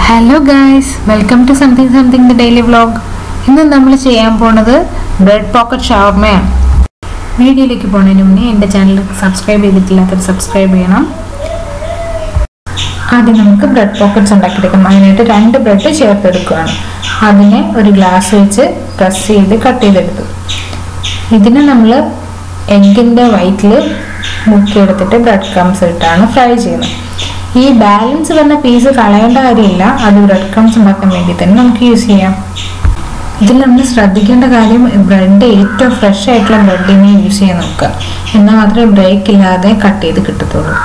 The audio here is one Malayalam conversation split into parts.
hello guys welcome to something something the daily vlog ഇന്ന് നമ്മൾ ചെയ്യാൻ പോണത് ബ്രെഡ് പോക്കറ്റ് ഷവർമയാണ് വീഡിയോയിലേക്ക് പോകുന്നതിന് മുന്നേ എൻ്റെ ചാനൽ സബ്സ്ക്രൈബ് ചെയ്തിട്ടില്ലാത്തവർ സബ്സ്ക്രൈബ് ചെയ്യണം ആദ്യം നമുക്ക് ബ്രെഡ് പോക്കറ്റ്സ് ഉണ്ടാക്കിയെടുക്കാം അതിനായിട്ട് രണ്ട് ബ്രെഡ് ചേർത്തെടുക്കുകയാണ് അതിനെ ഒരു ഗ്ലാസ് വെച്ച് പ്രസ് ചെയ്ത് കട്ട് ചെയ്തെടുത്തു ഇതിനെ നമ്മൾ എഗ്ഗിൻ്റെ വൈറ്റിൽ മുക്കിയെടുത്തിട്ട് ബ്രെഡ് ക്രംസ് ഇട്ടാണ് ഫ്രൈ ചെയ്യുന്നത് ഈ ബാലൻസ് വന്ന പീസ് കളയേണ്ട കാര്യമില്ല അത് ബ്രെഡ് ക്രംസ് ഉണ്ടാക്കാൻ വേണ്ടി തന്നെ നമുക്ക് യൂസ് ചെയ്യാം ഇതിൽ നമ്മൾ ശ്രദ്ധിക്കേണ്ട കാര്യം ബ്രെഡ് ഏറ്റവും ഫ്രഷ് ആയിട്ടുള്ള ബ്രെഡിനെ യൂസ് ചെയ്യാൻ നോക്കുക എന്നാൽ മാത്രമേ ബ്രേക്ക് ഇല്ലാതെ കട്ട് ചെയ്ത് കിട്ടത്തുള്ളൂ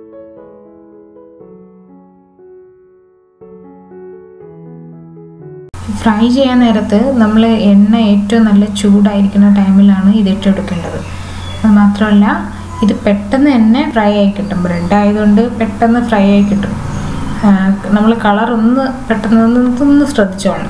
ഫ്രൈ ചെയ്യാൻ നേരത്ത് നമ്മൾ എണ്ണ ഏറ്റവും നല്ല ചൂടായിരിക്കുന്ന ടൈമിലാണ് ഇത് ഇട്ടെടുക്കേണ്ടത് അത് മാത്രമല്ല ഇത് പെട്ടെന്ന് തന്നെ ഫ്രൈ ആയി കിട്ടും ബ്രെഡ് ആയതുകൊണ്ട് പെട്ടെന്ന് ഫ്രൈ ആയി കിട്ടും നമ്മൾ കളർ ഒന്ന് പെട്ടെന്ന് ഒന്ന് ഒന്ന് ശ്രദ്ധിച്ചോളണം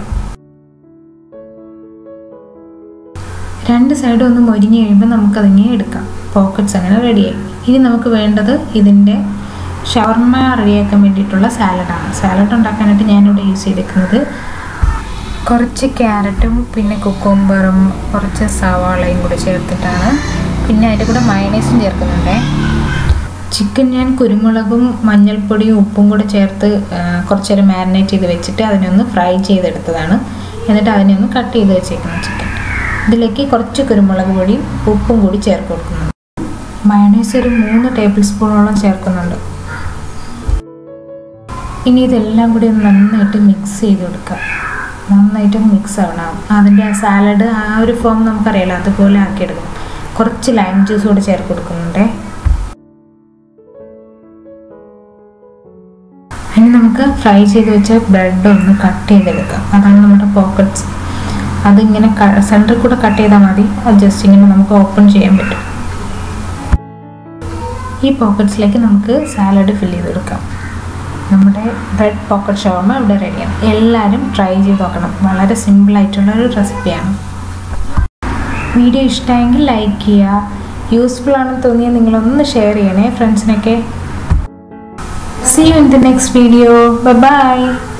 രണ്ട് സൈഡും ഒന്ന് മൊരിഞ്ഞ് കഴിയുമ്പോൾ നമുക്കതിങ്ങനെ എടുക്കാം പോക്കറ്റ്സ് അങ്ങനെ റെഡിയായി ഇനി നമുക്ക് വേണ്ടത് ഇതിൻ്റെ ഷവർമ റെഡിയാക്കാൻ വേണ്ടിയിട്ടുള്ള സാലഡാണ് സാലഡ് ഉണ്ടാക്കാനായിട്ട് ഞാനിവിടെ യൂസ് ചെയ്തിരിക്കുന്നത് കുറച്ച് ക്യാരറ്റും പിന്നെ കുക്കുംബറും കുറച്ച് സവാളയും കൂടി ചേർത്തിട്ടാണ് പിന്നെ അതിൻ്റെ കൂടെ മയണൈസും ചേർക്കുന്നുണ്ട് ചിക്കൻ ഞാൻ കുരുമുളകും മഞ്ഞൾപ്പൊടിയും ഉപ്പും കൂടെ ചേർത്ത് കുറച്ച് നേരം മാരിനേറ്റ് ചെയ്ത് വെച്ചിട്ട് അതിനെ ഒന്ന് ഫ്രൈ ചെയ്തെടുത്തതാണ് എന്നിട്ട് അതിനെ ഒന്ന് കട്ട് ചെയ്ത് വെച്ചേക്കണം ചിക്കൻ ഇതിലേക്ക് കുറച്ച് കുരുമുളക് പൊടിയും ഉപ്പും കൂടി ചേർത്ത് കൊടുക്കുന്നുണ്ട് മയണൈസ് ഒരു മൂന്ന് ടേബിൾ സ്പൂണോളം ചേർക്കുന്നുണ്ട് ഇനി ഇതെല്ലാം കൂടി ഒന്ന് നന്നായിട്ട് മിക്സ് ചെയ്ത് കൊടുക്കുക നന്നായിട്ട് മിക്സ് ആവണം അതിൻ്റെ ആ സാലഡ് ആ ഒരു ഫോം നമുക്കറിയാലോ അതുപോലെ ആക്കിയെടുക്കും കുറച്ച് ലൈം ജ്യൂസ് കൂടെ ചേർത്ത് കൊടുക്കുന്നുണ്ട് ഇനി നമുക്ക് ഫ്രൈ ചെയ്ത് വെച്ച ബ്രെഡ് ഒന്ന് കട്ട് ചെയ്തെടുക്കാം അതാണ് നമ്മുടെ പോക്കറ്റ്സ് അതിങ്ങനെ സെൻറ്ററിൽ കൂടെ കട്ട് ചെയ്താൽ മതി അത് ജസ്റ്റ് ഇങ്ങനെ നമുക്ക് ഓപ്പൺ ചെയ്യാൻ പറ്റും ഈ പോക്കറ്റ്സിലേക്ക് നമുക്ക് സാലഡ് ഫില്ല് ചെയ്ത് കൊടുക്കാം നമ്മുടെ ബ്രെഡ് പോക്കറ്റ് ഷവർമ ഇവിടെ റെഡിയാണ് എല്ലാവരും ട്രൈ ചെയ്ത് നോക്കണം വളരെ സിമ്പിളായിട്ടുള്ള ഒരു റെസിപ്പിയാണ് വീഡിയോ ഇഷ്ടമായെങ്കിൽ ലൈക്ക് ചെയ്യുക യൂസ്ഫുൾ ആണെന്ന് തോന്നിയാൽ നിങ്ങളൊന്ന് ഷെയർ ചെയ്യണേ ഫ്രണ്ട്സിനൊക്കെ see you in the next video by